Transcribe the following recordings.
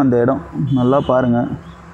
அந்த இடம் நல்லா பாருங்கள்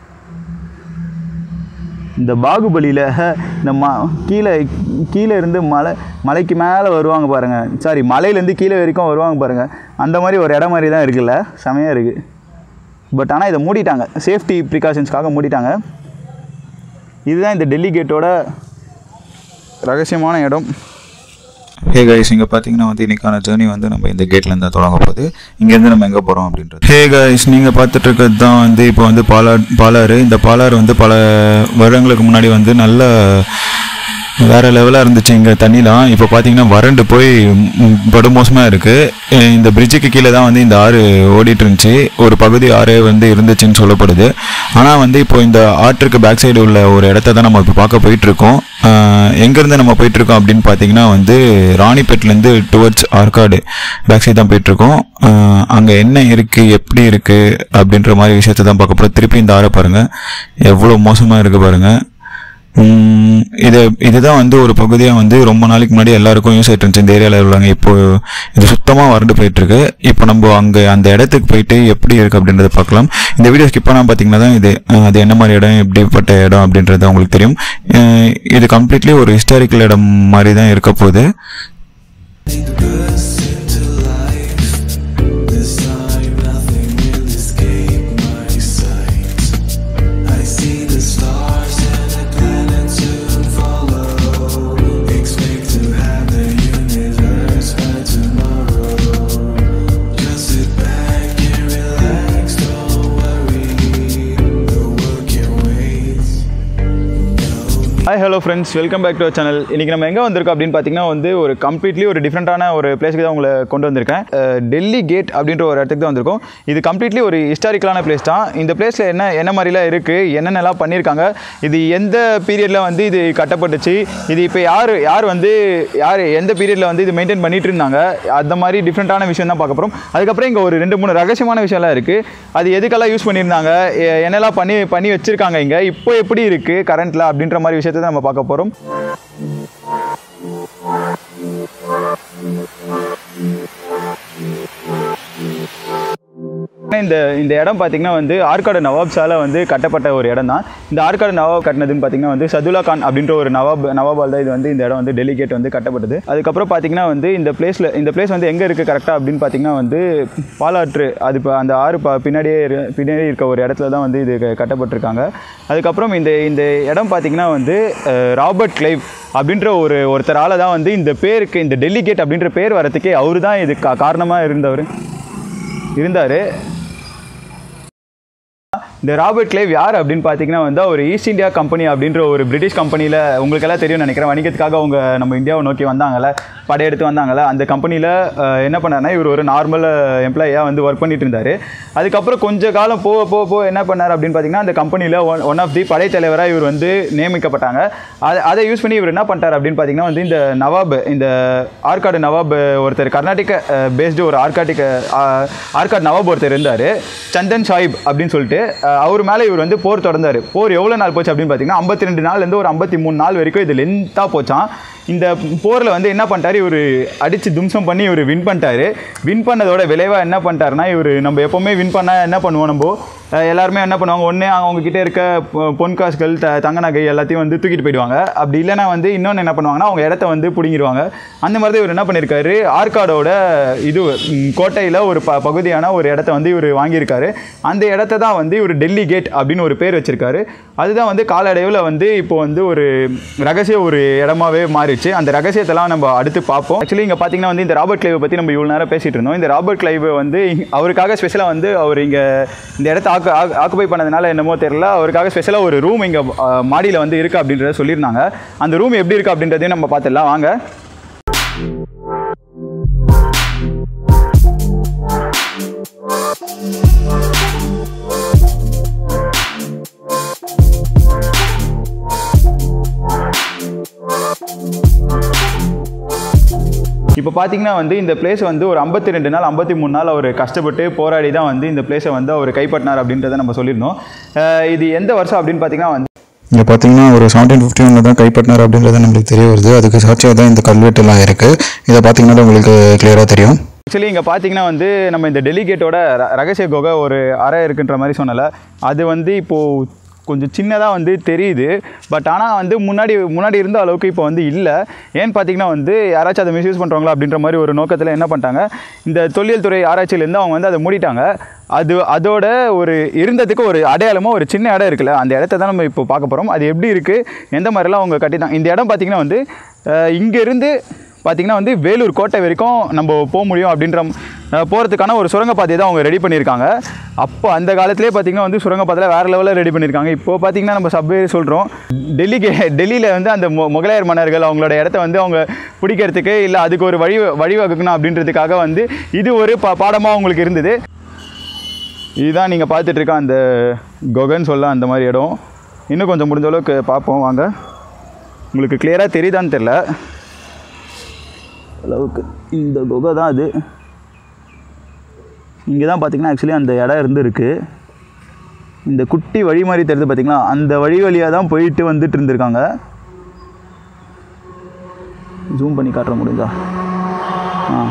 இந்த பாகுபலியில் இந்த ம கீழே கீழே இருந்து மலை மலைக்கு மேலே வருவாங்க பாருங்கள் சாரி மலையிலேருந்து கீழே வரைக்கும் வருவாங்க பாருங்கள் அந்த மாதிரி ஒரு இடம் மாதிரி தான் இருக்குல்ல செமையாக இருக்குது பட் ஆனால் இதை மூடிட்டாங்க சேஃப்டி ப்ரிகாஷன்ஸ்க்காக மூடிட்டாங்க இதுதான் இந்த டெல்லி கேட்டோட ரகசியமான இடம் ஹே கைஸ் இங்கே பார்த்தீங்கன்னா வந்து இன்னைக்கான ஜேர்னி வந்து நம்ம இந்த கேட்லேருந்து தான் தொடங்க போகுது இங்கேருந்து நம்ம எங்கே போகிறோம் அப்படின்றது ஹே கைஸ் நீங்கள் பார்த்துட்டு இருக்கிறது தான் வந்து இப்போ வந்து பாலார் பாலாறு இந்த பாலாறு வந்து பல வருடங்களுக்கு முன்னாடி வந்து நல்ல வேற லெவலாக இருந்துச்சு இங்கே தண்ணிலாம் இப்போ பார்த்தீங்கன்னா வறண்டு போய் ம், படுமோசமாக இருக்குது இந்த பிரிட்ஜுக்கு கீழே தான் வந்து இந்த ஆறு ஓடிட்டு இருந்துச்சு ஒரு பகுதி ஆறு வந்து இருந்துச்சுன்னு சொல்லப்படுது ஆனால் வந்து இப்போ இந்த ஆற்றுக்கு பேக் சைடு உள்ள ஒரு இடத்த தான் நம்ம இப்போ பார்க்க போயிட்டுருக்கோம் எங்கேருந்து நம்ம போயிட்டுருக்கோம் அப்படின்னு பார்த்தீங்கன்னா வந்து ராணிப்பேட்லேருந்து டுவர்ட்ஸ் ஆற்காடு பேக் சைடு தான் போயிட்டுருக்கோம் அங்கே என்ன இருக்குது எப்படி இருக்குது அப்படின்ற மாதிரி விஷயத்தை தான் பார்க்க போகிறோம் திருப்பி இந்த ஆறை பாருங்கள் எவ்வளோ மோசமாக இருக்குது பாருங்கள் உம், இது இதுதான் வந்து ஒரு பகுதியாக வந்து ரொம்ப நாளைக்கு முன்னாடி எல்லாருக்கும் யூஸ் ஆகிட்டு இருந்துச்சு இந்த ஏரியாவில் உள்ளவங்க இப்போ இது சுத்தமாக வறண்டு போயிட்டு இருக்கு இப்போ நம்ம அங்கே அந்த இடத்துக்கு போயிட்டு எப்படி இருக்கு அப்படின்றத பார்க்கலாம் இந்த வீடியோ ஸ்கிப் பண்ணால் பார்த்தீங்கன்னா தான் இது அஹ், அது என்ன மாதிரி இடம் எப்படிப்பட்ட இடம் அப்படின்றது உங்களுக்கு தெரியும் அஹ், இது கம்ப்ளீட்லி ஒரு ஹிஸ்டாரிக்கல் இடம் மாதிரி தான் இருக்க போகுது This time nothing will escape my sight. I see the stars and the planets soon follow. Expect to have the universe by tomorrow. Just sit back and relax, don't worry. The world can wait. Hi hello friends welcome back to channel இன்றைக்கி நம்ம எங்கே வந்திருக்கோம் அப்படின்னு பார்த்தீங்கன்னா வந்து ஒரு completely ஒரு டிஃப்ரெண்ட்டான ஒரு பிளேஸ்க்கு தான் உங்களை கொண்டு வந்திருக்கேன் அஹ், டெல்லி கேட் அப்படின்ற ஒரு இடத்துக்கு தான் வந்திருக்கோம் இது கம்ப்ளீட்லி ஒரு ஹிஸ்டாரிக்கலான பிளேஸ் தான் இந்த பிளேஸில் என்ன என்ன மாதிரிலாம் இருக்குது என்னென்னலாம் பண்ணியிருக்காங்க இது எந்த பீரியடில் வந்து இது கட்டப்பட்டுச்சு இது இப்போ யார் யார் வந்து யார் எந்த பீரியடில் வந்து இது மெயின்டைன் பண்ணிட்டு இருந்தாங்க அந்த மாதிரி டிஃப்ரெண்ட்டான விஷயம் தான் பார்க்க போகிறோம் அதுக்கப்புறம் இங்கே ஒரு ரெண்டு மூணு ரகசியமான விஷயம்லாம் இருக்குது அது எதுக்கெல்லாம் யூஸ் பண்ணியிருந்தாங்க எ- என்னெல்லாம் பண்ணி பண்ணி வச்சுருக்காங்க இங்கே இப்போ எப்படி இருக்குது கரண்ட்டில் அப்படின்ற மாதிரி விஷயத்தை தான் நம்ம பார்க்க போகிறோம் இந்த இந்த இடம் பார்த்தீங்கன்னா வந்து ஆற்காடு நவாப்ஸால் வந்து கட்டப்பட்ட ஒரு இடம் தான் இந்த ஆற்காடு நவாப் கட்டினதுன்னு பார்த்தீங்கன்னா வந்து சதுலா கான் அப்படின்ற ஒரு நவாப் நவாபால் தான் இது வந்து இந்த இடம் வந்து டெலிகேட் வந்து கட்டப்பட்டது அதுக்கப்புறம் பார்த்தீங்கன்னா வந்து இந்த பிளேஸில் இந்த பிளேஸ் வந்து எங்கே இருக்குது கரெக்டாக அப்படின்னு பார்த்தீங்கன்னா வந்து பாலாற்று அது இப்போ அந்த ஆறு ப பின்னாடியே இரு- பின்னாடி இருக்க ஒரு இடத்துல தான் வந்து இது க- கட்டப்பட்டிருக்காங்க அதுக்கப்புறம் இந்த இந்த இடம் பார்த்தீங்கன்னா வந்து அஹ், ராபர்ட் கிளைவ் அப்படின்ற ஒரு ஒருத்தரால் தான் வந்து இந்த பேருக்கு இந்த டெல்லிகேட் அப்படின்ற பேர் வரத்துக்கே அவர் தான் இது கா காரணமாக இருந்தவர் இருந்தார் இந்த ராபர்ட் கிளேவ் யார் அப்படின்னு பார்த்தீங்கன்னா வந்து ஒரு ஈஸ்ட் இந்தியா கம்பெனி அப்படின்ற ஒரு பிரிட்டிஷ் கம்பெனியில் உங்களுக்கு எல்லாம் தெரியும் நினைக்கிறேன் வணிகத்துக்காக அவங்க நம்ம இந்தியாவை நோக்கி வந்தாங்கல்ல படையெடுத்து வந்தாங்கல்ல அந்த கம்பெனியில் என்ன பண்ணாருன்னா இவர் ஒரு நார்மல் எம்ப்ளாயியாக வந்து ஒர்க் பண்ணிட்டு இருந்தார் அதுக்கப்புறம் கொஞ்ச காலம் போக போக போக என்ன பண்ணார் அப்படின்னு பார்த்தீங்கன்னா அந்த கம்பெனியில் ஒன் ஒன் ஆஃப் தி படைத்தலைவராக இவர் வந்து நியமிக்கப்பட்டாங்க அதை அதை யூஸ் பண்ணி இவர் என்ன பண்ணிட்டார் அப்படின்னு பார்த்தீங்கன்னா வந்து இந்த நவாப் இந்த ஆற்காடு நவாப் ஒருத்தர் கர்நாடக பேஸ்டு ஒரு ஆர்காட்டிக் ஆர்காட் நவாப் ஒருத்தர் இருந்தார் சந்தன் சாஹிப் அப்படின்னு சொல்லிட்டு அஹ், அவர் மேலே இவர் வந்து போர் தொடர்ந்தார் போர் எவ்வளோ நாள் போச்சு அப்படின்னு பார்த்தீங்கன்னா ஐம்பத்தி ரெண்டு நாள்லேருந்து ஒரு ஐம்பத்தி மூணு நாள் வரைக்கும் இது லென்த்தாக போச்சான் இந்த போரில் வந்து என்ன பண்ணிட்டாரு இவர் அடித்து தும்சம் பண்ணி இவர் வின் பண்ணிட்டாரு வின் பண்ணதோட விளைவாக என்ன பண்ணிட்டாருன்னா இவர் நம்ம எப்போவுமே வின் பண்ணால் என்ன பண்ணுவோம் நம்ம அஹ், எல்லாருமே என்ன பண்ணுவாங்க ஒன்று அவங்க கிட்ட இருக்க பொ- பொன் காசுகள் த தங்க நகை எல்லாத்தையும் வந்து தூக்கிட்டு போயிடுவாங்க அப்படி இல்லைன்னா வந்து இன்னொன்று என்ன பண்ணுவாங்கன்னா அவங்க இடத்த வந்து பிடுங்கிடுவாங்க அந்த மாதிரி தான் இவர் என்ன பண்ணியிருக்காரு ஆற்காடோட இது கோட்டையில் ஒரு ப பகுதியான ஒரு இடத்த வந்து இவர் வாங்கியிருக்காரு அந்த இடத்த தான் வந்து இவர் டெல்லி கேட் அப்படின்னு ஒரு பேர் வச்சிருக்காரு அதுதான் வந்து காலடைவில் வந்து இப்போ வந்து ஒரு ரகசிய ஒரு இடமாவே மாறிடுச்சு அந்த ரகசியத்தெல்லாம் நம்ம அடுத்து பார்ப்போம் ஆக்சுவலி இங்கே பார்த்தீங்கன்னா வந்து இந்த ராபர்ட் கிளைவை பற்றி நம்ம இவ்வளோ நேரம் பேசிட்டு இருந்தோம் இந்த ராபர்ட் கிளைவ் வந்து அவருக்காக ஸ்பெஷலாக வந்து அவர் இங்கே இந்த இடத்த ஆக்கு ஆக்குபை பண்ணதுனால என்னமோ தெரியல அவருக்காக ஸ்பெஷலாக ஒரு ரூம் இங்கே மாடியில் வந்து இருக்குது அப்படின்றத சொல்லியிருந்தாங்க அந்த ரூம் எப்படி இருக்குது அப்படின்றதையும் நம்ம பார்த்துடலாம் வாங்க இப்போ பார்த்தீங்கன்னா வந்து இந்த பிளேஸ் வந்து ஒரு ஐம்பத்தி ரெண்டு நாள் ஐம்பத்தி மூணு நாள் அவர் கஷ்டப்பட்டு போராடி தான் வந்து இந்த பிளேஸை வந்து அவர் கைப்பற்றினார் அப்படின்றத நம்ம சொல்லியிருந்தோம் அஹ் இது எந்த வருஷம் அப்படின்னு பார்த்தீங்கன்னா வந்து இங்கே பார்த்தீங்கன்னா ஒரு செவன்டீன் ஃபிஃப்டி ஒன்று தான் கைப்பற்றினார் அப்படின்றது நம்மளுக்கு தெரிய வருது அதுக்கு சாட்சியாக தான் இந்த கல்வெட்டுலாம் இருக்குது இதை பார்த்தீங்கன்னா உங்களுக்கு கிளியராக தெரியும் ஆக்சுவலி இங்கே பார்த்தீங்கன்னா வந்து நம்ம இந்த டெலிகேட்டோட ர- ரகசிய குகை ஒரு அறை இருக்குன்ற மாதிரி சொன்னல அது வந்து இப்போது கொஞ்சம் சின்னதாக வந்து தெரியுது பட் ஆனால் வந்து முன்னாடி முன்னாடி இருந்த அளவுக்கு இப்போ வந்து இல்லை ஏன்னு பார்த்தீங்கன்னா வந்து யாராச்சும் அதை மிஸ்யூஸ் பண்ணுறாங்களா அப்படின்ற மாதிரி ஒரு நோக்கத்தில் என்ன பண்ணிட்டாங்க இந்த தொல்லியல் துறை ஆராய்ச்சியிலேருந்து அவங்க வந்து அதை மூடிட்டாங்க அது அதோட ஒரு இருந்ததுக்கு ஒரு அடையாளமாக ஒரு சின்ன இடம் இருக்குல்ல அந்த இடத்த தான் நம்ம இப்போ பார்க்க போகிறோம் அது எப்படி இருக்குது எந்த மாதிரிலாம் அவங்க கட்டிட்டாங்க இந்த இடம் பார்த்தீங்கன்னா வந்து அஹ், இங்கேருந்து பார்த்தீங்கன்னா வந்து வேலூர் கோட்டை வரைக்கும் நம்ம போக முடியும் அப்படின்ற போகிறதுக்கான ஒரு சுரங்கப்பாதையை தான் அவங்க ரெடி பண்ணியிருக்காங்க அப்போ அந்த காலத்திலே பார்த்தீங்கன்னா வந்து சுரங்கப்பாதையில் வேறு லெவலில் ரெடி பண்ணியிருக்காங்க இப்போ பார்த்தீங்கன்னா நம்ம சப்வே சொல்கிறோம் டெல்லிக்கு டெல்லியில் வந்து அந்த மொ முகலாயர் மன்னர்கள் அவங்களோட இடத்த வந்து அவங்க பிடிக்கிறதுக்கு இல்லை அதுக்கு ஒரு வழி வழிவகுக்கணும் அப்படின்றதுக்காக வந்து இது ஒரு பா பாடமாக அவங்களுக்கு இருந்தது இதுதான் நீங்கள் பார்த்துட்டு இருக்க அந்த கொகன்னு சொல்ல அந்த மாதிரி இடம் இன்னும் கொஞ்சம் முடிஞ்ச அளவுக்கு பார்ப்போம் வாங்க உங்களுக்கு கிளியராக தெரியுதான்னு தெரில அளவுக்கு இந்த குகை தான் அது இங்கே தான் பார்த்தீங்கன்னா ஆக்சுவலி அந்த இடம் இருந்திருக்கு இந்த குட்டி வழி மாதிரி தெரியுது பார்த்தீங்களா அந்த வழி வழியாக தான் போயிட்டு வந்துட்டு இருந்திருக்காங்க ஜூம் பண்ணி காட்டுற முடிஞ்சா ஆ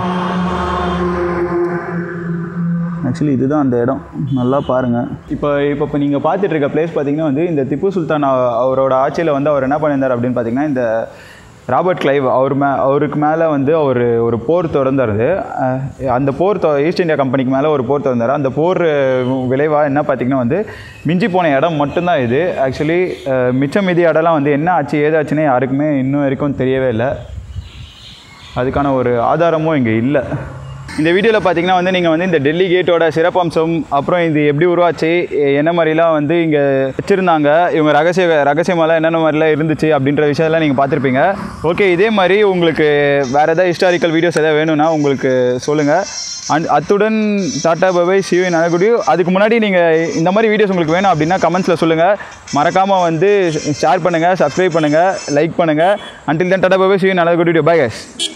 ஆக்சுவலி இதுதான் அந்த இடம் நல்லா பாருங்கள் இப்போ இப்போ இப்போ நீங்கள் பார்த்துட்டு இருக்க பிளேஸ் பார்த்தீங்கன்னா வந்து இந்த திப்பு சுல்தான் அவ- அவரோட ஆட்சியில் வந்து அவர் என்ன பண்ணியிருந்தார் அப்படின்னு பார்த்தீங்கன்னா இந்த ராபர்ட் கிளைவ் அவர் மே அவருக்கு மேலே வந்து அவர் ஒரு போர் திறந்தாரு அஹ் அந்த போர் தொ- ஈஸ்ட் இந்தியா கம்பெனிக்கு மேலே ஒரு போர் திறந்தார் அந்த போர் விளைவாக என்ன பார்த்தீங்கன்னா வந்து மிஞ்சி போன இடம் மட்டும்தான் இது ஆக்சுவலி மிச்சம் மீதி இடம்லாம் வந்து என்ன ஆச்சு ஏதாச்சுன்னே யாருக்குமே இன்னும் வரைக்கும் தெரியவே இல்லை அதுக்கான ஒரு ஆதாரமும் இங்கே இல்லை இந்த வீடியோவில் பார்த்தீங்கன்னா வந்து நீங்கள் வந்து இந்த டெல்லி கேட்டோட சிறப்பம்சம் அப்புறம் இது எப்படி உருவாச்சு எ- என்ன மாதிரிலாம் வந்து இங்கே வச்சுருந்தாங்க இவங்க ரகசிய ரகசியமாலாம் என்னென்ன மாதிரிலாம் இருந்துச்சு அப்படின்ற விஷயம்லாம் நீங்கள் பார்த்துருப்பீங்க ஓகே இதே மாதிரி உங்களுக்கு வேறு ஏதாவது ஹிஸ்டாரிக்கல் வீடியோஸ் எதாவது வேணும்னா உங்களுக்கு சொல்லுங்கள் அண்ட் அத்துடன் டாட்டா பபாய் சிவி நலகுடி அதுக்கு முன்னாடி நீங்கள் இந்த மாதிரி வீடியோஸ் உங்களுக்கு வேணும் அப்படின்னா கமெண்ட்ஸில் சொல்லுங்கள் மறக்காமல் வந்து ஷேர் பண்ணுங்கள் சப்ஸ்கிரைப் பண்ணுங்கள் லைக் பண்ணுங்கள் அன்டில் தென் டாட்டா பபாய் சிவி நலகுடி பை guys